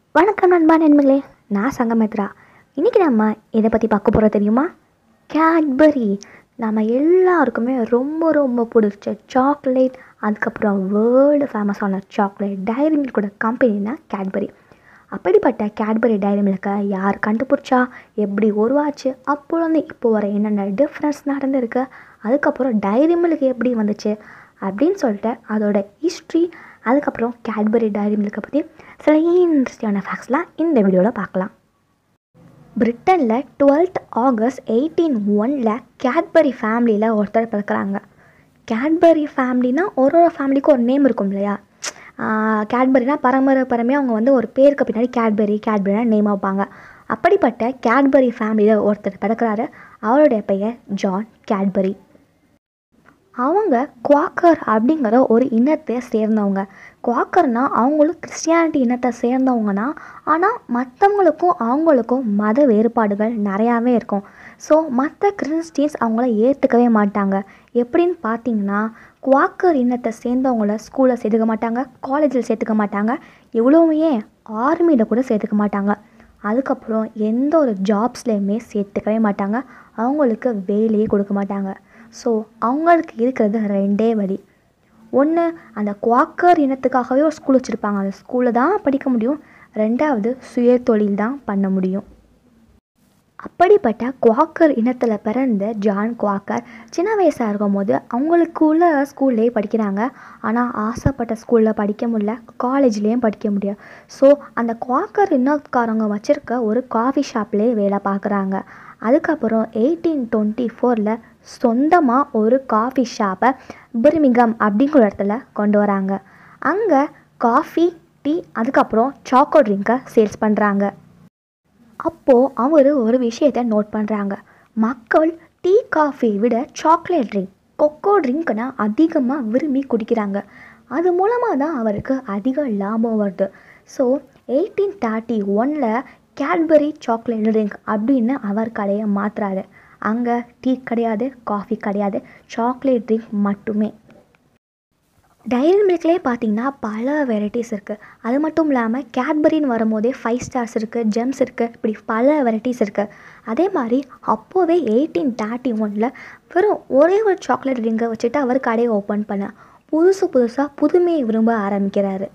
வணக்கம் நண்பா நண்பர்களே நான் சங்கமித்ரா இன்றைக்கி நம்ம இதை பற்றி பார்க்க போகிறோம் தெரியுமா கேட்பரி நம்ம எல்லாருக்குமே ரொம்ப ரொம்ப பிடிச்ச சாக்லேட் அதுக்கப்புறம் வேர்ல்டு ஃபேமஸான சாக்லேட் டைரி மில்கோட கம்பெனினா கேட்பரி அப்படிப்பட்ட கேட்பரி டைரி மில்கை யார் கண்டுபிடிச்சா எப்படி உருவாச்சு அப்போலேருந்து இப்போ வர என்னென்ன டிஃப்ரென்ஸ் நடந்திருக்கு அதுக்கப்புறம் டைரி மில்க் எப்படி வந்துச்சு அப்படின்னு சொல்லிட்டு அதோட ஹிஸ்ட்ரி அதுக்கப்புறம் கேட்பரி டைரி மில்கை பற்றி சில இன்ட்ரெஸ்டிங்கான ஃபேக்ட்ஸ்லாம் இந்த வீடியோவில் பார்க்கலாம் பிரிட்டனில் டுவெல்த் ஆகஸ்ட் எயிட்டீன் ஒனில் கேட்பரி ஃபேமிலியில் ஒருத்தர் பிறக்கிறாங்க கேட்பரி ஃபேமிலினா ஒரு ஒரு ஃபேமிலிக்கும் ஒரு நேம் இருக்கும் இல்லையா கேட்பரினா பரம்பரை பரமையாக அவங்க வந்து ஒரு பேருக்கு பின்னாடி கேட்பரி கேட்பரினா நேம் வைப்பாங்க அப்படிப்பட்ட கேட்பரி ஃபேமிலியில் ஒருத்தர் பிறக்கிறாரு அவருடைய பெயர் ஜான் கேட்பரி அவங்க குவாக்கர் அப்படிங்கிற ஒரு இனத்தை சேர்ந்தவங்க குவாக்கர்னா அவங்களும் கிறிஸ்டியானிட்டி இனத்தை சேர்ந்தவங்கன்னா ஆனால் மற்றவங்களுக்கும் அவங்களுக்கும் மத வேறுபாடுகள் நிறையாவே இருக்கும் ஸோ மற்ற கிறிஸ்டின்ஸ் அவங்கள ஏற்றுக்கவே மாட்டாங்க எப்படின்னு பார்த்தீங்கன்னா குவாக்கர் இனத்தை சேர்ந்தவங்கள ஸ்கூலில் சேர்த்துக்க மாட்டாங்க காலேஜில் சேர்த்துக்க மாட்டாங்க இவ்வளோவே ஆர்மியில் கூட சேர்த்துக்க மாட்டாங்க அதுக்கப்புறம் எந்த ஒரு ஜாப்ஸ்லேயுமே சேர்த்துக்கவே மாட்டாங்க அவங்களுக்கு வேலையே கொடுக்க மாட்டாங்க ஸோ அவங்களுக்கு இருக்கிறது ரெண்டே வழி ஒன்று அந்த குவாக்கர் இனத்துக்காகவே ஒரு ஸ்கூல் வச்சுருப்பாங்க அந்த ஸ்கூலில் தான் படிக்க முடியும் ரெண்டாவது சுய தொழில் தான் பண்ண முடியும் அப்படிப்பட்ட குவாக்கர் இனத்தில் பிறந்த ஜான் குவாக்கர் சின்ன வயசாக இருக்கும் போது அவங்களுக்குள்ள ஸ்கூல்லேயே படிக்கிறாங்க ஆனால் ஆசைப்பட்ட ஸ்கூலில் படிக்க முடியல காலேஜ்லேயும் படிக்க முடியாது ஸோ அந்த குவாக்கர் இனக்காரங்க வச்சுருக்க ஒரு காஃபி ஷாப்லேயே வேலை பார்க்குறாங்க அதுக்கப்புறம் எயிட்டீன் டுவெண்ட்டி ஃபோரில் சொந்தமாக ஒரு காஃபி ஷாப்பை பிர்மிங்கம் அப்படிங்கிற இடத்துல கொண்டு வராங்க அங்கே காஃபி டீ அதுக்கப்புறம் சாக்கோ ட்ரிங்கை சேல்ஸ் பண்ணுறாங்க அப்போது அவர் ஒரு விஷயத்தை நோட் பண்ணுறாங்க மக்கள் டீ காஃபி விட சாக்லேட் ட்ரிங்க் கொக்கோ ட்ரிங்க்னா அதிகமாக விரும்பி குடிக்கிறாங்க அது மூலமாக தான் அவருக்கு அதிக லாபம் வருது ஸோ எயிட்டீன் தேர்ட்டி ஒனில் கேட்பரி சாக்லேட் ட்ரிங்க் அப்படின்னு அவர் கடையை மாற்றுறாரு அங்கே டீ கிடையாது காஃபி கிடையாது சாக்லேட் ட்ரிங்க் மட்டுமே டைரி மில்க்லேயே பார்த்தீங்கன்னா பல வெரைட்டிஸ் இருக்குது அது மட்டும் இல்லாமல் கேட்பரின்னு வரும்போதே ஃபைவ் ஸ்டார்ஸ் இருக்குது ஜெம்ஸ் இருக்குது இப்படி பல வெரைட்டிஸ் இருக்குது அதே மாதிரி அப்போவே எயிட்டீன் தேர்ட்டி ஒனில் வெறும் ஒரே ஒரு சாக்லேட் ட்ரிங்கை வச்சுட்டு அவர் கடையை ஓப்பன் பண்ண புதுசு புதுசாக புதுமையை விரும்ப ஆரம்பிக்கிறாரு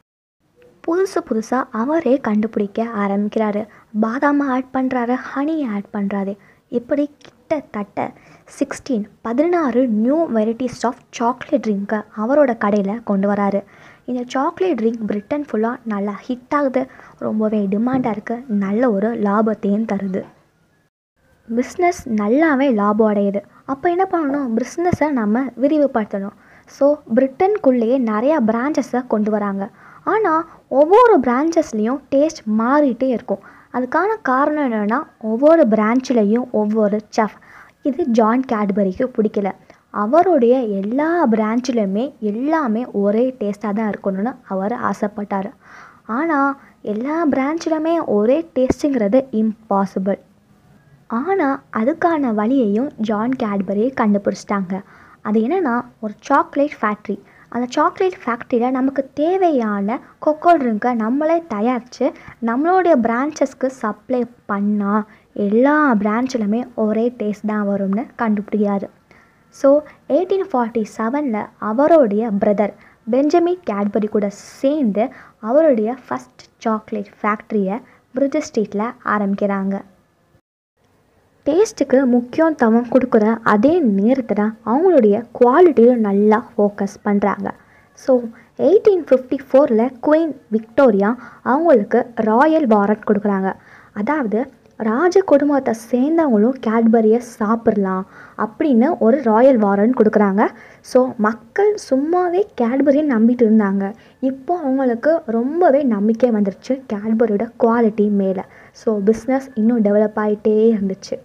புதுசு புதுசாக அவரே கண்டுபிடிக்க ஆரம்பிக்கிறாரு பாதாமை ஆட் பண்ணுறாரு ஹனியை ஆட் பண்ணுறாரு இப்படி கிட்டத்தட்ட சிக்ஸ்டீன் பதினாறு நியூ வெரைட்டிஸ் ஆஃப் சாக்லேட் ட்ரிங்க்கை அவரோட கடையில் கொண்டு வராரு இந்த சாக்லேட் ட்ரிங்க் பிரிட்டன் ஃபுல்லாக நல்லா ஹிட் ஆகுது ரொம்பவே டிமாண்டாக இருக்குது நல்ல ஒரு லாபத்தையும் தருது பிஸ்னஸ் நல்லாவே லாபம் அடையுது அப்போ என்ன பண்ணணும் பிஸ்னஸை நம்ம விரிவுபடுத்தணும் ஸோ பிரிட்டனுக்குள்ளேயே நிறையா பிரான்ச்சஸை கொண்டு வராங்க ஆனால் ஒவ்வொரு பிரான்ச்சஸ்லேயும் டேஸ்ட் மாறிட்டே இருக்கும் அதுக்கான காரணம் என்னென்னா ஒவ்வொரு பிரான்ச்லேயும் ஒவ்வொரு செஃப் இது ஜான் கேட்பரிக்கு பிடிக்கல அவருடைய எல்லா பிரான்ச்சிலுமே எல்லாமே ஒரே டேஸ்ட்டாக தான் இருக்கணும்னு அவர் ஆசைப்பட்டார் ஆனால் எல்லா பிரான்ச்சிலுமே ஒரே டேஸ்ட்டுங்கிறது இம்பாசிபிள் ஆனால் அதுக்கான வழியையும் ஜான் கேட்பரி கண்டுபிடிச்சிட்டாங்க அது என்னென்னா ஒரு சாக்லேட் ஃபேக்ட்ரி அந்த சாக்லேட் ஃபேக்ட்ரியில் நமக்கு தேவையான கொக்கோ ட்ரிங்கை நம்மளே தயாரித்து நம்மளுடைய பிரான்ச்சஸ்க்கு சப்ளை பண்ணால் எல்லா பிரான்ச்சிலுமே ஒரே டேஸ்ட் தான் வரும்னு கண்டுபிடிக்கிறாரு ஸோ எயிட்டீன் ஃபார்ட்டி செவனில் அவருடைய பிரதர் பெஞ்சமின் கேட்பரி கூட சேர்ந்து அவருடைய ஃபஸ்ட் சாக்லேட் ஃபேக்ட்ரியை பிரிட்டிஷ் ஸ்ட்ரீட்டில் ஆரம்பிக்கிறாங்க டேஸ்ட்டுக்கு முக்கியத்துவம் கொடுக்குற அதே நேரத்தில் அவங்களுடைய குவாலிட்டியும் நல்லா ஃபோக்கஸ் பண்ணுறாங்க ஸோ எயிட்டீன் ஃபிஃப்டி ஃபோரில் குயின் விக்டோரியா அவங்களுக்கு ராயல் வாரண்ட் கொடுக்குறாங்க அதாவது ராஜ குடும்பத்தை சேர்ந்தவங்களும் கேட்பரியை சாப்பிட்லாம் அப்படின்னு ஒரு ராயல் வாரண்ட் கொடுக்குறாங்க ஸோ மக்கள் சும்மாவே கேட்பரியை நம்பிட்டு இருந்தாங்க இப்போ அவங்களுக்கு ரொம்பவே நம்பிக்கை வந்துருச்சு கேட்பரியோட குவாலிட்டி மேலே ஸோ பிஸ்னஸ் இன்னும் டெவலப் ஆகிட்டே இருந்துச்சு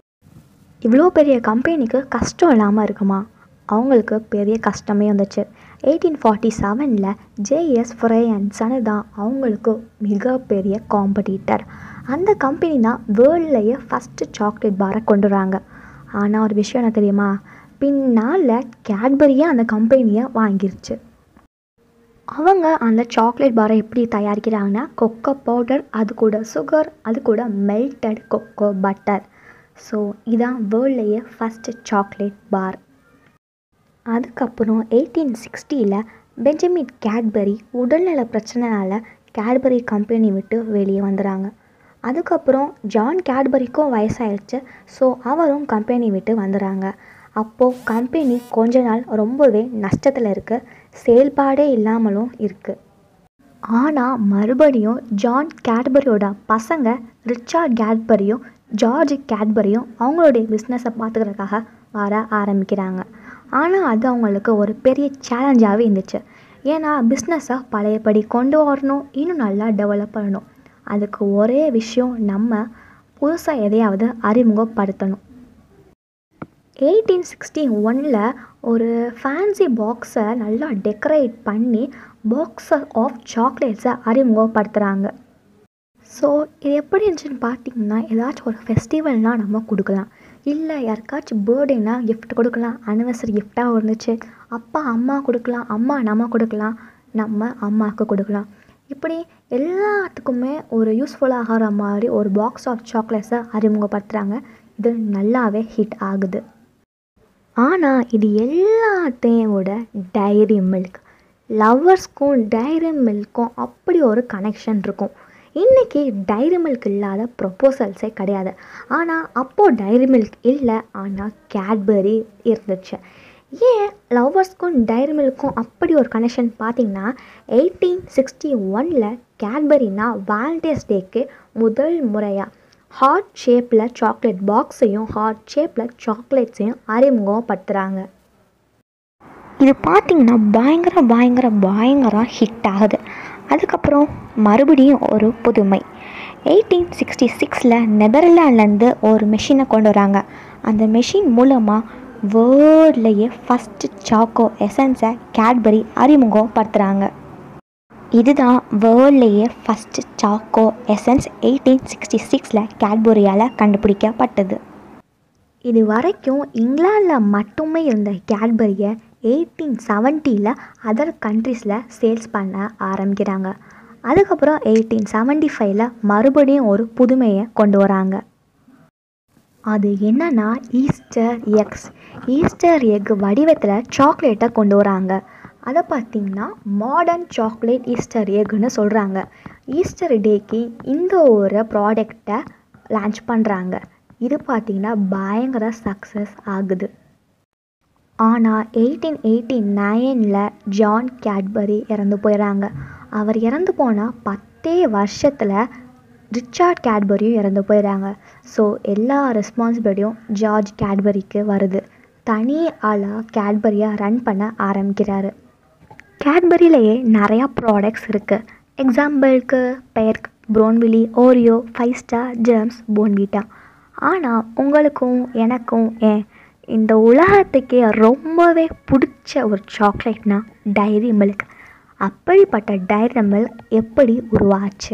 இவ்வளோ பெரிய கம்பெனிக்கு கஷ்டம் இல்லாமல் இருக்குமா அவங்களுக்கு பெரிய கஷ்டமே வந்துச்சு எயிட்டீன் ஃபார்ட்டி செவனில் ஜேஎஸ் ஃப்ரையன்ஸனு தான் அவங்களுக்கு மிகப்பெரிய காம்படிட்டர் அந்த கம்பெனி தான் வேர்ல்ட்லேயே ஃபஸ்ட்டு சாக்லேட் பாரை கொண்டு வராங்க ஆனால் ஒரு விஷயம் என்ன தெரியுமா பின்னால் கேட்பரியே அந்த கம்பெனியை வாங்கிருச்சு அவங்க அந்த சாக்லேட் பாரை எப்படி தயாரிக்கிறாங்கன்னா கொக்கோ பவுடர் அது கூட சுகர் அது கூட மெல்டட் கொக்கோ பட்டர் ஸோ இதான் வேர்ல்ட்லேயே ஃபஸ்ட்டு சாக்லேட் பார் அதுக்கப்புறம் எயிட்டீன் சிக்ஸ்டியில் பெஞ்சமின் கேட்பரி உடல்நல பிரச்சனைனால கேட்பரி கம்பெனி விட்டு வெளியே வந்துடுறாங்க அதுக்கப்புறம் ஜான் கேட்பரிக்கும் வயசாயிடுச்சு ஸோ அவரும் கம்பெனி விட்டு வந்துடுறாங்க அப்போது கம்பெனி கொஞ்ச நாள் ரொம்பவே நஷ்டத்தில் இருக்குது செயல்பாடே இல்லாமலும் இருக்குது ஆனால் மறுபடியும் ஜான் கேட்பரியோட பசங்க ரிச்சார்ட் கேட்பரியும் ஜார்ஜ் கேட்பரியும் அவங்களுடைய பிஸ்னஸை பார்த்துக்கிறதுக்காக வர ஆரம்பிக்கிறாங்க ஆனால் அது அவங்களுக்கு ஒரு பெரிய சேலஞ்சாகவே இருந்துச்சு ஏன்னா பிஸ்னஸை பழையபடி கொண்டு வரணும் இன்னும் நல்லா டெவலப் பண்ணணும் அதுக்கு ஒரே விஷயம் நம்ம புதுசாக எதையாவது அறிமுகப்படுத்தணும் எயிட்டீன் சிக்ஸ்டி ஒனில் ஒரு ஃபேன்சி பாக்ஸை நல்லா டெக்கரேட் பண்ணி பாக்ஸை ஆஃப் சாக்லேட்ஸை அறிமுகப்படுத்துகிறாங்க ஸோ இது எப்படி இருந்துச்சுன்னு பார்த்தீங்கன்னா ஏதாச்சும் ஒரு ஃபெஸ்டிவல்னால் நம்ம கொடுக்கலாம் இல்லை யாருக்காச்சும் பர்த்டேனா gift கொடுக்கலாம் அனிவர்சரி கிஃப்டாக இருந்துச்சு அப்பா அம்மா கொடுக்கலாம் அம்மா நம்ம கொடுக்கலாம் நம்ம அம்மாவுக்கு கொடுக்கலாம் இப்படி எல்லாத்துக்குமே ஒரு யூஸ்ஃபுல்லாகிற மாதிரி ஒரு பாக்ஸ் ஆஃப் சாக்லேட்ஸை அறிமுகப்படுத்துகிறாங்க இது நல்லாவே ஹிட் ஆகுது ஆனால் இது எல்லாத்தையும் விட டைரி மில்க் லவ்வர்ஸ்க்கும் டைரி மில்க்கும் அப்படி ஒரு கனெக்ஷன் இருக்கும் இன்றைக்கி டைரி மில்க் இல்லாத ப்ரொப்போசல்ஸே கிடையாது ஆனால் அப்போது டைரி மில்க் இல்லை ஆனால் கேட்பரி இருந்துச்சு ஏன் லவ்வர்ஸ்க்கும் டைரி மில்க்கும் அப்படி ஒரு கனெக்ஷன் பார்த்தீங்கன்னா எயிட்டீன் சிக்ஸ்டி ஒனில் கேட்பரினா வேலண்டைன்ஸ் டேக்கு முதல் முறையாக ஹார்ட் ஷேப்பில் சாக்லேட் பாக்ஸையும் ஹார்ட் ஷேப்பில் சாக்லேட்ஸையும் அறிமுகப்படுத்துகிறாங்க இது பார்த்தீங்கன்னா பயங்கர பயங்கர பயங்கர ஹிட் ஆகுது அதுக்கப்புறம் மறுபடியும் ஒரு புதுமை எயிட்டீன் சிக்ஸ்டி சிக்ஸில் நெதர்லாண்ட்லேருந்து ஒரு மெஷினை கொண்டு வராங்க அந்த மெஷின் மூலமாக வேர்ல்ட்லேயே ஃபஸ்ட்டு சாக்கோ எசன்ஸை கேட்பரி அறிமுகப்படுத்துகிறாங்க இதுதான் வேர்ல்ட்லேயே first choco essence eighteen sixty சிக்ஸில் கேட்பரியால் கண்டுபிடிக்கப்பட்டது இது வரைக்கும் இங்கிலாந்தில் மட்டுமே இருந்த கேட்பரியை எயிட்டீன் செவன்ட்டியில் அதர் கண்ட்ரீஸில் சேல்ஸ் பண்ண ஆரம்பிக்கிறாங்க அதுக்கப்புறம் எயிட்டீன் செவன்ட்டி ஃபைவ்ல மறுபடியும் ஒரு புதுமையை கொண்டு வராங்க அது என்னன்னா ஈஸ்டர் எக்ஸ் ஈஸ்டர் எக் வடிவத்தில் சாக்லேட்டை கொண்டு வராங்க அதை பார்த்திங்கன்னா மாடர்ன் சாக்லேட் ஈஸ்டர் எக்னு சொல்கிறாங்க ஈஸ்டர் டேக்கு இந்த ஒரு ப்ராடக்டை லான்ச் பண்ணுறாங்க இது பார்த்திங்கன்னா பயங்கர சக்ஸஸ் ஆகுது ஆனால் எயிட்டீன் எயிட்டி நைனில் ஜான் கேட்பரி இறந்து போயிடுறாங்க அவர் இறந்து போனால் பத்தே வருஷத்தில் ரிச்சார்ட் கேட்பரியும் இறந்து போயிடுறாங்க ஸோ எல்லா ரெஸ்பான்சிபிலிட்டியும் ஜார்ஜ் கேட்பரிக்கு வருது தனி ஆளாக கேட்பரியை ரன் பண்ண ஆரம்பிக்கிறாரு கேட்பரியிலேயே நிறையா ப்ராடக்ட்ஸ் இருக்குது எக்ஸாம்பிளுக்கு Perk Bournville Oreo Five Star Gems Bournvita ஆனால் உங்களுக்கும் எனக்கும் ஏன் இந்த உலகத்துக்கே ரொம்பவே பிடிச்ச ஒரு சாக்லேட்னா டைரி மில்க் அப்படிப்பட்ட டைரி மில்க் எப்படி உருவாச்சு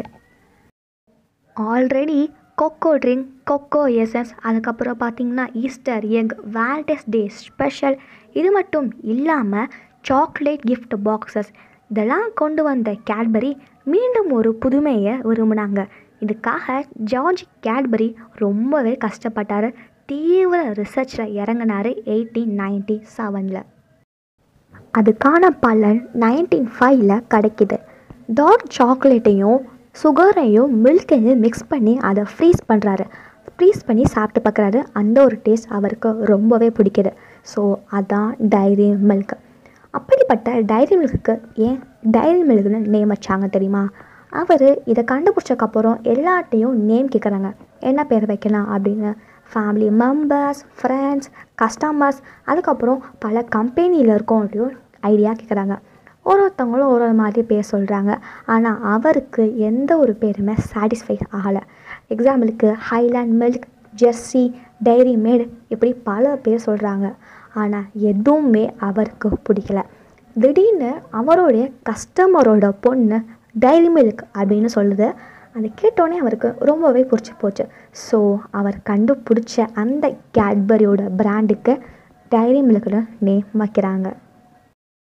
already cocoa drink cocoa essence அதுக்கப்புறம் பார்த்தீங்கன்னா Easter egg Valentine's day special இது மட்டும் இல்லாமல் சாக்லேட் gift பாக்ஸஸ் இதெல்லாம் கொண்டு வந்த கேட்பரி மீண்டும் ஒரு புதுமையை விரும்பினாங்க இதுக்காக ஜார்ஜ் கேட்பரி ரொம்பவே கஷ்டப்பட்டார் தீவிர ரிசர்ச்சில் இறங்கினார் எயிட்டீன் நைன்டி செவனில் அதுக்கான பலன் நைன்டீன் ஃபைவ்ல கிடைக்குது டார்க் சாக்லேட்டையும் சுகரையும் மில்கையும் மிக்ஸ் பண்ணி அதை ஃப்ரீஸ் பண்ணுறாரு ஃப்ரீஸ் பண்ணி சாப்பிட்டு பார்க்குறாரு அந்த ஒரு டேஸ்ட் அவருக்கு ரொம்பவே பிடிக்குது ஸோ அதான் டைரி மில்க் அப்படிப்பட்ட டைரி மில்க்கு ஏன் டைரி மில்க்னு நேம் வச்சாங்க தெரியுமா அவர் இதை கண்டுபிடிச்சக்கப்புறம் எல்லாட்டையும் நேம் கேட்குறாங்க என்ன பேர் வைக்கலாம் அப்படின்னு ஃபேமிலி மெம்பர்ஸ் ஃப்ரெண்ட்ஸ் கஸ்டமர்ஸ் அதுக்கப்புறம் பல கம்பெனியில் இருக்கவங்களையும் ஐடியா கேட்குறாங்க ஒரு ஒருத்தவங்களும் ஒரு ஒரு மாதிரி பேர் சொல்கிறாங்க ஆனால் அவருக்கு எந்த ஒரு பேருமே சாட்டிஸ்ஃபை ஆகலை எக்ஸாம்பிளுக்கு Highland milk Jersey dairy made இப்படி பல பேர் சொல்கிறாங்க ஆனால் எதுவுமே அவருக்கு பிடிக்கல திடீர்னு அவருடைய கஸ்டமரோட பொண்ணு டைரி மில்க் அப்படின்னு சொல்லுது அதை கேட்டோன்னே அவருக்கு ரொம்பவே பிடிச்சி போச்சு ஸோ அவர் கண்டுபிடிச்ச அந்த கேட்பரியோட பிராண்டுக்கு டைரி மில்க்னு நேம் வைக்கிறாங்க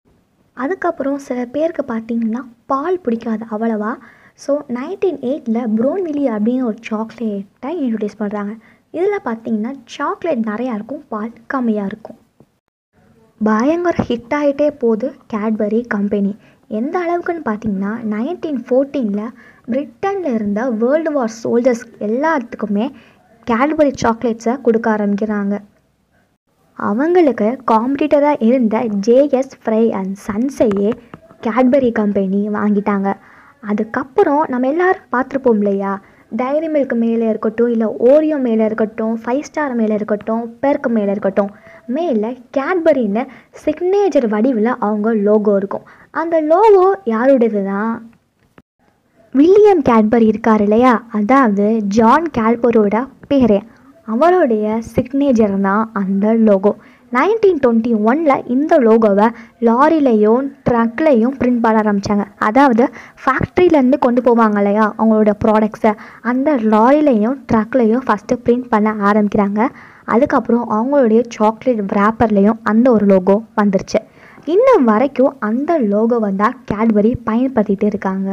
அதுக்கப்புறம் சில பேருக்கு பார்த்தீங்கன்னா பால் பிடிக்காது அவ்வளவா ஸோ நைன்டீன் எயிட்டில் ப்ரோன்விலி அப்படின்னு ஒரு சாக்லேட்டை இன்ட்ரடியூஸ் பண்ணுறாங்க இதில் பார்த்தீங்கன்னா சாக்லேட் நிறையா இருக்கும் பால் கம்மியாக இருக்கும் பயங்கர ஹிட் ஆகிட்டே போகுது கேட்பரி கம்பெனி எந்த அளவுக்குன்னு பார்த்தீங்கன்னா நைன்டீன் ஃபோர்டீனில் பிரிட்டனில் இருந்த வேர்ல்டு வார் சோல்ஜர்ஸ் எல்லாத்துக்குமே கேட்பரி சாக்லேட்ஸை கொடுக்க ஆரம்பிக்கிறாங்க அவங்களுக்கு காம்படிட்டராக இருந்த ஜேஎஸ் ஃப்ரை அண்ட் சன்ஸையே கேட்பரி கம்பெனி வாங்கிட்டாங்க அதுக்கப்புறம் நம்ம எல்லோரும் பார்த்துருப்போம் இல்லையா டைரி மில்க் மேலே இருக்கட்டும் இல்லை ஓரியோ மேலே இருக்கட்டும் ஃபைவ் ஸ்டார் மேலே இருக்கட்டும் பெர்க் மேலே இருக்கட்டும் மேலே கேட்பரின்னு சிக்னேச்சர் வடிவில் அவங்க லோகோ இருக்கும் அந்த லோகோ யாருடையது தான் வில்லியம் கேட்பரி இருக்கார் இல்லையா அதாவது ஜான் கேட்பரோட பேரே அவருடைய சிக்னேச்சர் தான் அந்த லோகோ நைன்டீன் டுவெண்ட்டி ஒனில் இந்த லோகோவை லாரிலையும் ட்ரக்லையும் பிரிண்ட் பண்ண ஆரம்பித்தாங்க அதாவது ஃபேக்ட்ரியிலேருந்து கொண்டு போவாங்க இல்லையா அவங்களோட ப்ராடக்ட்ஸை அந்த லாரிலையும் ட்ரக்லையும் ஃபஸ்ட்டு பிரிண்ட் பண்ண ஆரம்பிக்கிறாங்க அதுக்கப்புறம் அவங்களுடைய சாக்லேட் ரேப்பர்லேயும் அந்த ஒரு லோகோ வந்துருச்சு இன்னும் வரைக்கும் அந்த லோகோவை தான் கேட்பரி பயன்படுத்திகிட்டு இருக்காங்க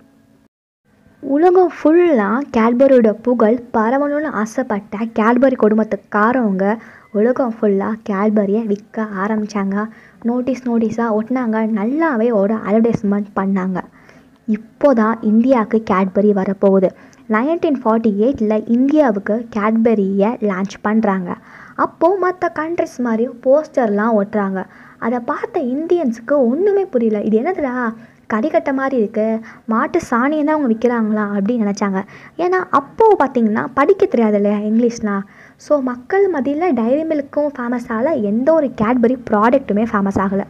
உலகம் ஃபுல்லாக கேட்பரியோட புகழ் பரவணும்னு ஆசைப்பட்ட கேட்பரி குடும்பத்துக்காரவங்க உலகம் ஃபுல்லாக கேட்பரியை விற்க ஆரம்பித்தாங்க நோட்டீஸ் நோட்டீஸாக ஒட்டினாங்க நல்லாவே ஒரு அட்வர்டைஸ்மெண்ட் பண்ணாங்க இப்போ தான் இந்தியாவுக்கு கேட்பரி வரப்போகுது நைன்டீன் ஃபார்ட்டி எயிட்டில் இந்தியாவுக்கு கேட்பரியை லான்ச் பண்ணுறாங்க அப்போது மற்ற கண்ட்ரிஸ் மாதிரியும் போஸ்டர்லாம் ஒட்டுறாங்க அதை பார்த்த இந்தியன்ஸுக்கு ஒன்றுமே புரியல இது என்னதுடா கடிகட்ட மாதிரி இருக்குது மாட்டு சாணியை தான் அவங்க விற்கிறாங்களா அப்படின்னு நினச்சாங்க ஏன்னா அப்போது பார்த்தீங்கன்னா படிக்க தெரியாது இல்லையா இங்கிலீஷ்லாம் ஸோ மக்கள் மத்தியில் டைரி மில்க்கும் ஃபேமஸ் ஆகலை எந்த ஒரு கேட்பரி ப்ராடக்ட்டுமே ஃபேமஸ் ஆகலை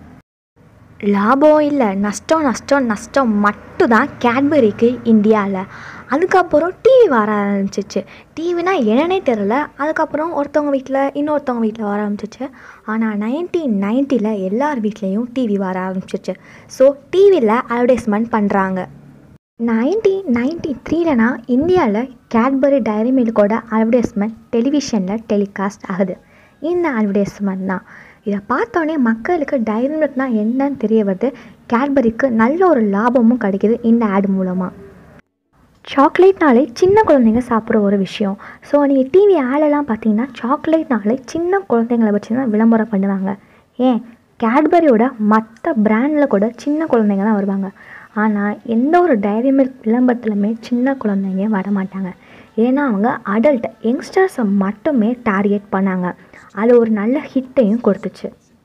லாபம் இல்லை நஷ்டம் நஷ்டம் நஷ்டம் மட்டும்தான் கேட்பரிக்கு இந்தியாவில் அதுக்கப்புறம் டிவி வர ஆரம்பிச்சிச்சு டிவினா என்னன்னே தெரில அதுக்கப்புறம் ஒருத்தவங்க வீட்டில் இன்னொருத்தவங்க வீட்டில் வர ஆரம்பிச்சிச்சு ஆனால் நைன்டீன் நைன்ட்டியில் எல்லார் வீட்லேயும் டிவி வர ஆரம்பிச்சிச்சு ஸோ டிவியில் அட்வர்டைஸ்மெண்ட் பண்ணுறாங்க நைன்டீன் நைன்டி த்ரீலனா இந்தியாவில் கேட்பரி டைரி மில்கோட அட்வர்டைஸ்மெண்ட் டெலிவிஷனில் டெலிகாஸ்ட் ஆகுது இந்த அட்வர்டைஸ்மெண்ட் தான் இதை பார்த்தோன்னே மக்களுக்கு டைரி மில்க்னா என்னன்னு தெரிய வருது கேட்பரிக்கு நல்ல ஒரு லாபமும் கிடைக்கிது இந்த ஆட் மூலமாக சாக்லேட்னாலே சின்ன குழந்தைங்க சாப்பிட்ற ஒரு விஷயம் ஸோ நீங்கள் டிவி ஆடெல்லாம் பார்த்தீங்கன்னா சாக்லேட்னாலே சின்ன குழந்தைங்களை வச்சு தான் விளம்பரம் பண்ணுவாங்க ஏன் கேட்பரியோட மற்ற பிராண்டில் கூட சின்ன குழந்தைங்க தான் வருவாங்க ஆனால் எந்த ஒரு டைரி மில்க் விளம்பரத்துலையுமே சின்ன குழந்தைங்க வர மாட்டாங்க ஏன்னா அவங்க அடல்ட் யங்ஸ்டர்ஸை மட்டுமே டார்கெட் பண்ணாங்க அது ஒரு நல்ல ஹிட்டையும் கொடுத்துச்சு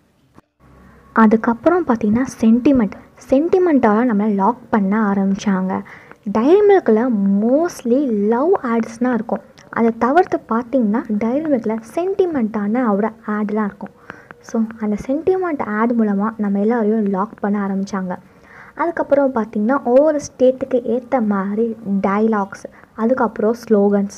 அதுக்கப்புறம் பார்த்திங்கன்னா சென்டிமெண்ட் சென்டிமெண்ட்டால் நம்மளை லாக் பண்ண ஆரம்பித்தாங்க டைரி மில்கில் மோஸ்ட்லி லவ் ஆட்ஸ்னால் இருக்கும் அதை தவிர்த்து பார்த்திங்கன்னா டைரி மில்கில் சென்டிமெண்ட்டான ஒரு ஆட்லாம் இருக்கும் ஸோ அந்த சென்டிமெண்ட் ஆட் மூலமாக நம்ம எல்லாரையும் லாக் பண்ண ஆரம்பித்தாங்க அதுக்கப்புறம் பார்த்திங்கன்னா ஒவ்வொரு ஸ்டேட்டுக்கு ஏற்ற மாதிரி டைலாக்ஸ் அதுக்கப்புறம் ஸ்லோகன்ஸ்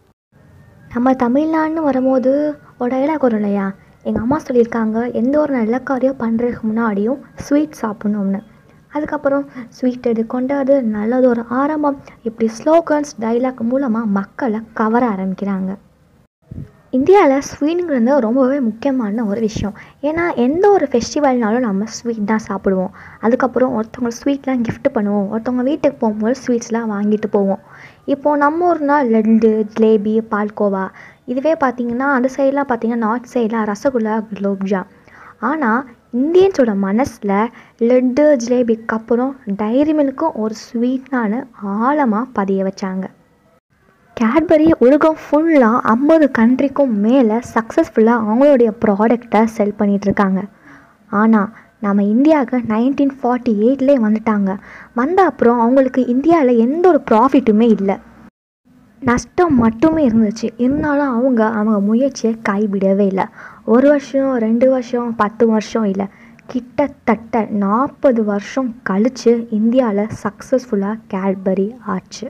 நம்ம தமிழ்நாடுன்னு வரும்போது ஒரு டைலாக் வரும் இல்லையா எங்கள் அம்மா சொல்லியிருக்காங்க எந்த ஒரு நல்ல காரியம் பண்ணுறதுக்கு முன்னாடியும் ஸ்வீட் சாப்பிட்ணும்னு அதுக்கப்புறம் ஸ்வீட் எடு கொண்டாடு நல்லது ஒரு ஆரம்பம் இப்படி ஸ்லோகன்ஸ் டைலாக் மூலமாக மக்களை கவர ஆரம்பிக்கிறாங்க இந்தியாவில் ஸ்வீட்டுங்கிறது ரொம்பவே முக்கியமான ஒரு விஷயம் ஏன்னா எந்த ஒரு ஃபெஸ்டிவல்னாலும் நம்ம ஸ்வீட் தான் சாப்பிடுவோம் அதுக்கப்புறம் ஒருத்தவங்க ஸ்வீட்லாம் gift பண்ணுவோம் ஒருத்தவங்க வீட்டுக்கு போகும்போது ஸ்வீட்ஸ்லாம் வாங்கிட்டு போவோம் இப்போது நம்ம ஊர்னா லட்டு ஜிலேபி பால்கோவா இதுவே பார்த்தீங்கன்னா அந்த சைட்லாம் பார்த்தீங்கன்னா நார்த் சைடில் ரசகுல்லா குலோப்ஜாம் ஆனால் இந்தியன்ஸோட மனசில் லட்டு ஜிலேபிக்கு அப்புறம் டைரி மில்க்கும் ஒரு ஸ்வீட்னான ஆழமாக பதிய வச்சாங்க கேட்பரி உலகம் ஃபுல்லாக ஐம்பது கண்ட்ரிக்கும் மேலே சக்ஸஸ்ஃபுல்லாக அவங்களுடைய ப்ராடக்டை செல் பண்ணிகிட்ருக்காங்க ஆனால் நம்ம இந்தியாவுக்கு நைன்டீன் ஃபார்ட்டி எயிட்லேயே வந்துட்டாங்க வந்த அப்புறம் அவங்களுக்கு இந்தியாவில் எந்த ஒரு ப்ராஃபிட்டுமே இல்லை நஷ்டம் மட்டுமே இருந்துச்சு இருந்தாலும் அவங்க அவங்க முயற்சியை கைவிடவே இல்லை ஒரு வருஷம் ரெண்டு வருஷம் பத்து வருஷம் இல்லை கிட்டத்தட்ட நாற்பது வருஷம் கழித்து இந்தியாவில் சக்ஸஸ்ஃபுல்லாக கேட்பரி ஆச்சு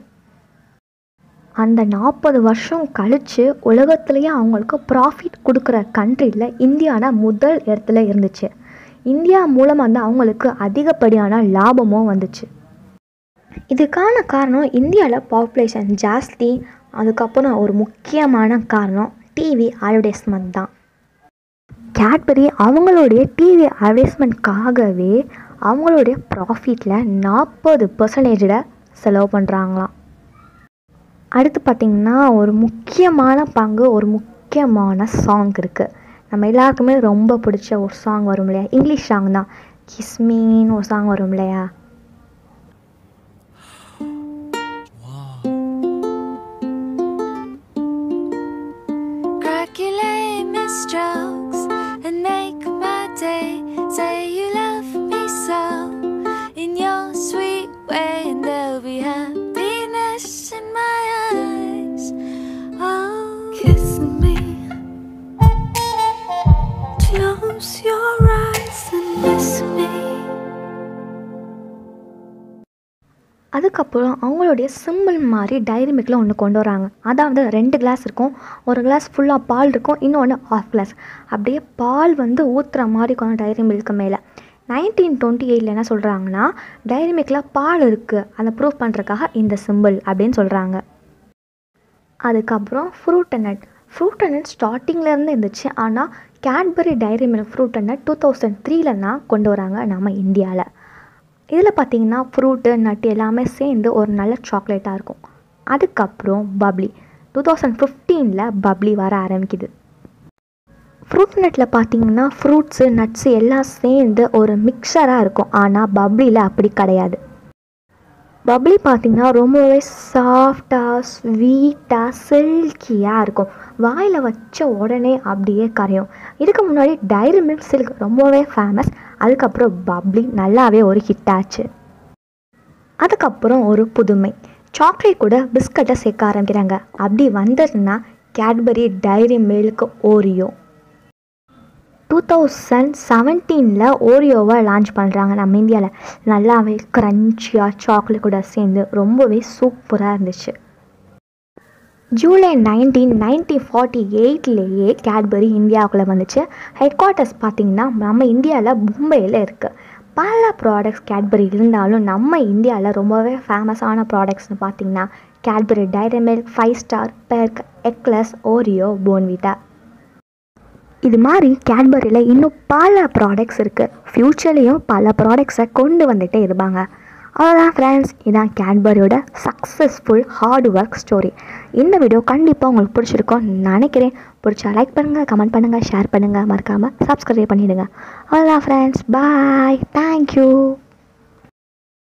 அந்த நாற்பது வருஷம் கழித்து உலகத்துலேயே அவங்களுக்கு ப்ராஃபிட் கொடுக்குற கண்ட்ரியில் இந்தியானா முதல் இடத்துல இருந்துச்சு இந்தியா மூலமாக வந்து அவங்களுக்கு அதிகப்படியான லாபமும் வந்துச்சு இதுக்கான காரணம் இந்தியாவில் பாப்புலேஷன் ஜாஸ்தி அதுக்கப்புறம் ஒரு முக்கியமான காரணம் டிவி அட்வர்டைஸ்மெண்ட் தான் கேட்பரி அவங்களுடைய டிவி அட்வர்டைஸ்மெண்ட்காகவே அவங்களுடைய ப்ராஃபிட்டில் நாற்பது பர்சன்டேஜில் செலவு பண்ணுறாங்களாம் அடுத்து பார்த்திங்கன்னா ஒரு முக்கியமான பங்கு ஒரு முக்கியமான சாங் இருக்குது நம்ம எல்லாருக்குமே ரொம்ப பிடிச்ச ஒரு சாங் வரும் இல்லையா இங்கிலீஷ் சாங் தான் கிஸ்மின்னு ஒரு சாங் வரும் இல்லையா Calculate my strokes and make my day. Say you love me so in your sweet way, and there'll be happiness in my eyes. Oh, kiss me. Close your eyes and miss me. அதுக்கப்புறம் அவங்களுடைய simple மாதிரி diary மில்கில் ஒன்று கொண்டு வராங்க அதாவது ரெண்டு class இருக்கும் ஒரு கிளாஸ் ஃபுல்லாக பால் இருக்கும் இன்னொன்று ஆஃப் கிளாஸ் அப்படியே பால் வந்து ஊற்றுற மாதிரி இருக்கும் டைரி மில்க்கு மேலே நைன்டீன் டுவெண்ட்டி எயிட்டில் என்ன சொல்கிறாங்கன்னா டைரி மில்கில் பால் இருக்குது அதை ப்ரூவ் பண்ணுறதுக்காக இந்த சிம்பிள் அப்படின்னு சொல்கிறாங்க அதுக்கப்புறம் fruit and nut fruit and nut ஸ்டார்டிங்லேருந்து இருந்துச்சு ஆனால் Cadbury dairy milk fruit and nut two thousand த்ரீல தான் கொண்டு வராங்க நம்ம இந்தியாவில் இதில் பார்த்தீங்கன்னா ஃப்ரூட்டு நட்டு எல்லாமே சேர்ந்து ஒரு நல்ல சாக்லேட்டாக இருக்கும் அதுக்கப்புறம் பப்ளி டூ தௌசண்ட் ஃபிஃப்டீனில் பப்ளி வர ஆரம்பிக்குது ஃப்ரூட் நட்டில் பார்த்தீங்கன்னா ஃப்ரூட்ஸு நட்ஸு எல்லாம் சேர்ந்து ஒரு மிக்சராக இருக்கும் ஆனால் பப்ளியில் அப்படி கிடையாது பப்ளி பார்த்தீங்கன்னா ரொம்பவே சாஃப்டாக ஸ்வீட்டாக சில்கியாக இருக்கும் வாயில் வச்ச உடனே அப்படியே கரையும் இதுக்கு முன்னாடி டைரி மில்க் சில்க் ரொம்பவே ஃபேமஸ் அதுக்கப்புறம் பப்ளி நல்லாவே ஒரு ஹிட் ஆச்சு அதுக்கப்புறம் ஒரு புதுமை சாக்லேட் கூட பிஸ்கட்டை சேர்க்க ஆரம்பிக்கிறாங்க அப்படி வந்ததுன்னா Cadbury dairy milk Oreo two thousand செவன்டீனில் ஓரியோவை லான்ச் பண்ணுறாங்க நம்ம இந்தியாவில் நல்லாவே க்ரன்ச்சியாக சாக்லேட் கூட சேர்ந்து ரொம்பவே சூப்பராக இருந்துச்சு ஜூலை நைன்டீன் நைன்டீன் ஃபார்ட்டி எயிட்லேயே கேட்பரி இந்தியாவுக்குள்ளே வந்துச்சு ஹெட் குவார்ட்டர்ஸ் பார்த்திங்கன்னா நம்ம இந்தியாவில் மும்பையில் இருக்குது பல ப்ராடக்ட்ஸ் கேட்பரி இருந்தாலும் நம்ம இந்தியாவில் ரொம்பவே ஃபேமஸான ப்ராடக்ட்ஸ்னு பார்த்திங்கன்னா Cadbury dairy milk five star Perk Eclairs Oreo Bournvita இது மாதிரி கேட்பரியில் இன்னும் பல ப்ராடக்ட்ஸ் இருக்குது ஃப்யூச்சர்லேயும் பல ப்ராடக்ட்ஸை கொண்டு வந்துகிட்டே இருப்பாங்க அவ்வளோதான் ஃப்ரெண்ட்ஸ் இதான் கேட்பரியோட சக்ஸஸ்ஃபுல் ஹார்ட் ஒர்க் ஸ்டோரி இந்த வீடியோ கண்டிப்பாக உங்களுக்கு பிடிச்சிருக்கும் நினைக்கிறேன் பிடிச்சா லைக் பண்ணுங்கள் கமெண்ட் பண்ணுங்கள் ஷேர் பண்ணுங்கள் மறக்காமல் சப்ஸ்கிரைப் பண்ணிவிடுங்க அவ்வளோதான் ஃப்ரெண்ட்ஸ் பாய் தேங்க்யூ